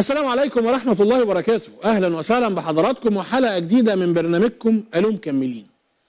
السلام عليكم ورحمة الله وبركاته أهلا وسهلا بحضراتكم وحلقة جديدة من برنامجكم ألو مكملين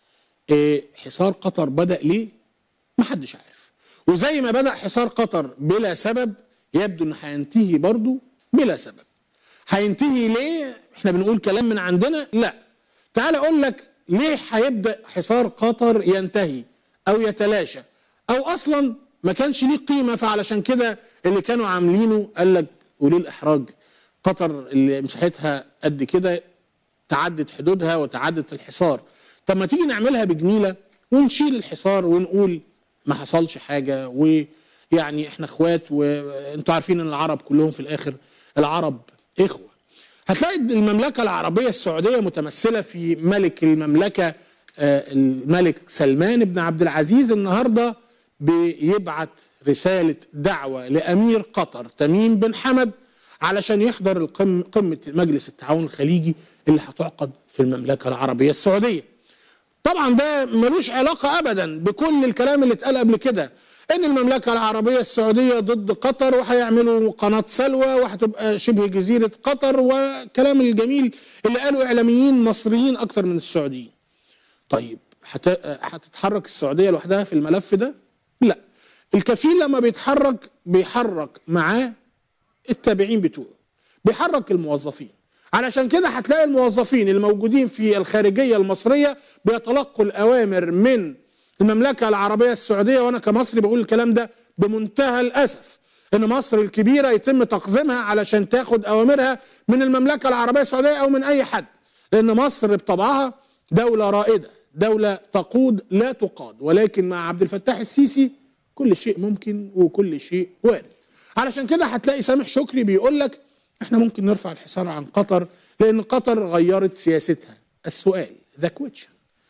إيه حصار قطر بدأ ليه؟ محدش عارف وزي ما بدأ حصار قطر بلا سبب يبدو انه هينتهي برضه بلا سبب هينتهي ليه؟ احنا بنقول كلام من عندنا؟ لا تعال اقول لك ليه هيبدأ حصار قطر ينتهي او يتلاشى او اصلا ما كانش ليه قيمة فعلشان كده اللي كانوا عاملينه قال لك وليه الاحراج قطر اللي مساحتها قد كده تعدت حدودها وتعدت الحصار طب ما تيجي نعملها بجميله ونشيل الحصار ونقول ما حصلش حاجه ويعني احنا اخوات وانتوا عارفين ان العرب كلهم في الاخر العرب اخوه هتلاقي المملكه العربيه السعوديه متمثله في ملك المملكه آه، الملك سلمان بن عبد العزيز النهارده بيبعت رساله دعوه لامير قطر تميم بن حمد علشان يحضر القم قمه مجلس التعاون الخليجي اللي هتعقد في المملكه العربيه السعوديه. طبعا ده ملوش علاقه ابدا بكل الكلام اللي اتقال قبل كده ان المملكه العربيه السعوديه ضد قطر وهيعملوا قناه سلوى وهتبقى شبه جزيره قطر والكلام الجميل اللي قاله اعلاميين مصريين اكتر من السعوديين. طيب هت- هتتحرك السعوديه لوحدها في الملف ده؟ لا. الكفيل لما بيتحرك بيحرك معاه التابعين بتوعه بيحرك الموظفين علشان كده هتلاقي الموظفين الموجودين في الخارجية المصرية بيتلقوا الأوامر من المملكة العربية السعودية وأنا كمصري بقول الكلام ده بمنتهى الأسف إن مصر الكبيرة يتم تقزيمها علشان تاخد أوامرها من المملكة العربية السعودية أو من أي حد لأن مصر بطبعها دولة رائدة دولة تقود لا تقاد ولكن مع عبد الفتاح السيسي كل شيء ممكن وكل شيء وارد علشان كده هتلاقي سامح شكري بيقول لك احنا ممكن نرفع الحصار عن قطر لان قطر غيرت سياستها السؤال ذا كويتشن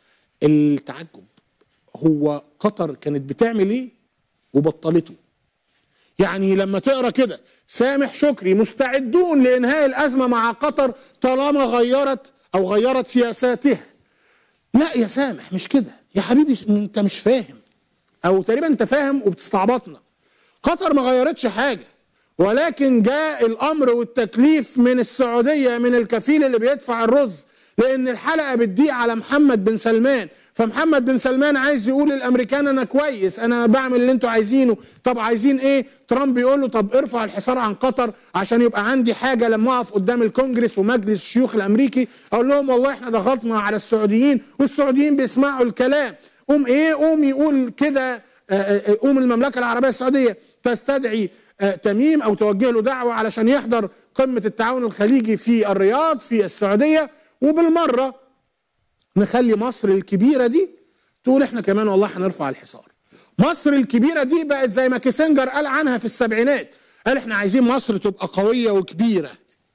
التعجب هو قطر كانت بتعمل ايه وبطلته يعني لما تقرا كده سامح شكري مستعدون لانهاء الازمه مع قطر طالما غيرت او غيرت سياساتها لا يا سامح مش كده يا حبيبي انت مش فاهم او تقريبا انت فاهم وبتستعبطنا قطر ما غيرتش حاجه ولكن جاء الامر والتكليف من السعوديه من الكفيل اللي بيدفع الرز لان الحلقه بتضيق على محمد بن سلمان فمحمد بن سلمان عايز يقول للامريكان انا كويس انا بعمل اللي انتوا عايزينه طب عايزين ايه ترامب يقول له طب ارفع الحصار عن قطر عشان يبقى عندي حاجه لما اقف قدام الكونجرس ومجلس الشيوخ الامريكي اقول لهم والله احنا ضغطنا على السعوديين والسعوديين بيسمعوا الكلام قوم ايه قوم يقول كده آه، آه، قوم المملكه العربيه السعوديه تستدعي آه، تميم او توجه له دعوه علشان يحضر قمه التعاون الخليجي في الرياض في السعوديه وبالمره نخلي مصر الكبيره دي تقول احنا كمان والله هنرفع الحصار. مصر الكبيره دي بقت زي ما كيسنجر قال عنها في السبعينات قال احنا عايزين مصر تبقى قويه وكبيره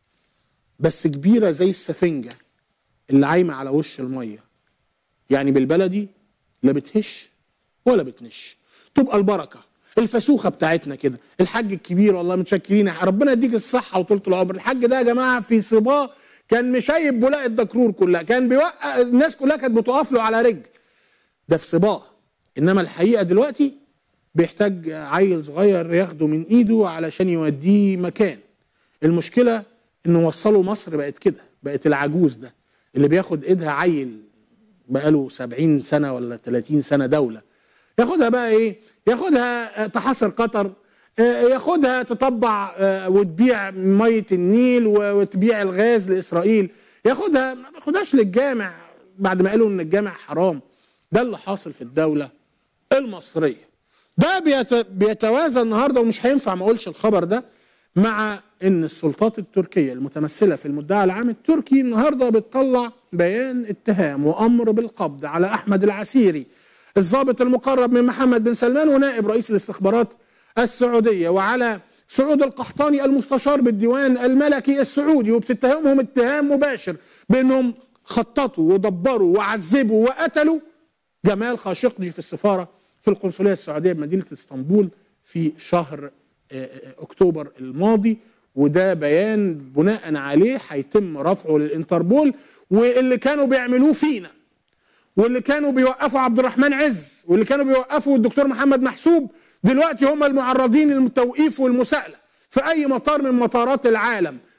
بس كبيره زي السفنجه اللي عايمه على وش الميه. يعني بالبلدي لا بتهش ولا بتنش تبقى البركه الفسوخه بتاعتنا كده الحاج الكبير والله متشكرين يا ربنا يديك الصحه وطولة العمر الحاج ده يا جماعه في صباه كان مشيب بولاق الدكرور كلها كان بيوقف الناس كلها كانت بتقف له على رجل ده في صباه انما الحقيقه دلوقتي بيحتاج عيل صغير ياخده من ايده علشان يوديه مكان المشكله انه وصلوا مصر بقت كده بقت العجوز ده اللي بياخد ايدها عيل بقاله 70 سنه ولا 30 سنه دوله ياخدها بقى ايه ياخدها آه، تحاصر قطر آه، ياخدها تطبع آه، وتبيع ميه النيل و- وتبيع الغاز لاسرائيل ياخدها ما ياخدهاش للجامع بعد ما قالوا ان الجامع حرام ده اللي حاصل في الدوله المصريه ده بيت- بيتوازى النهارده ومش هينفع ما اقولش الخبر ده مع ان السلطات التركيه المتمثله في المدعي العام التركي النهارده بتطلع بيان اتهام وامر بالقبض على احمد العسيري الضابط المقرب من محمد بن سلمان ونائب رئيس الاستخبارات السعوديه وعلى سعود القحطاني المستشار بالديوان الملكي السعودي وبتتهمهم اتهام مباشر بانهم خططوا ودبروا وعذبوا وقتلوا جمال خاشقجي في السفاره في القنصليه السعوديه بمدينه اسطنبول في شهر آه، آه، اكتوبر الماضي وده بيان بناء عليه هيتم رفعه للانتربول واللي كانوا بيعملوه فينا واللي كانوا بيوقفوا عبد الرحمن عز واللي كانوا بيوقفوا الدكتور محمد محسوب دلوقتي هم المعرضين للتوقيف والمساءله في اي مطار من مطارات العالم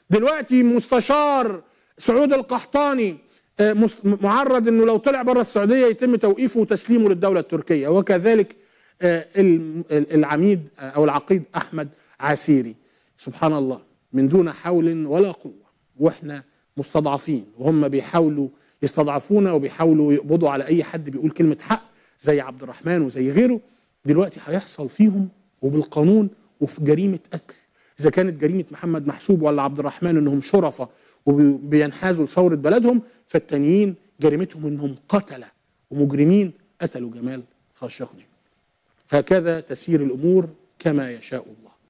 دلوقتي مستشار سعود القحطاني آه، مس- معرض انه لو طلع بره السعوديه يتم توقيفه وتسليمه للدوله التركيه وكذلك آه، الم- ال- العميد آه، او العقيد احمد عسيري سبحان الله من دون حول ولا قوه واحنا مستضعفين وهم بيحاولوا يستضعفونا وبيحاولوا يقبضوا على اي حد بيقول كلمه حق زي عبد الرحمن وزي غيره دلوقتي هيحصل فيهم وبالقانون وفي جريمه قتل اذا كانت جريمه محمد محسوب ولا عبد الرحمن انهم شرفه وبينحازوا لثوره بلدهم فالتانيين جريمتهم انهم قتله ومجرمين قتلوا جمال خاشقجي هكذا تسير الامور كما يشاء الله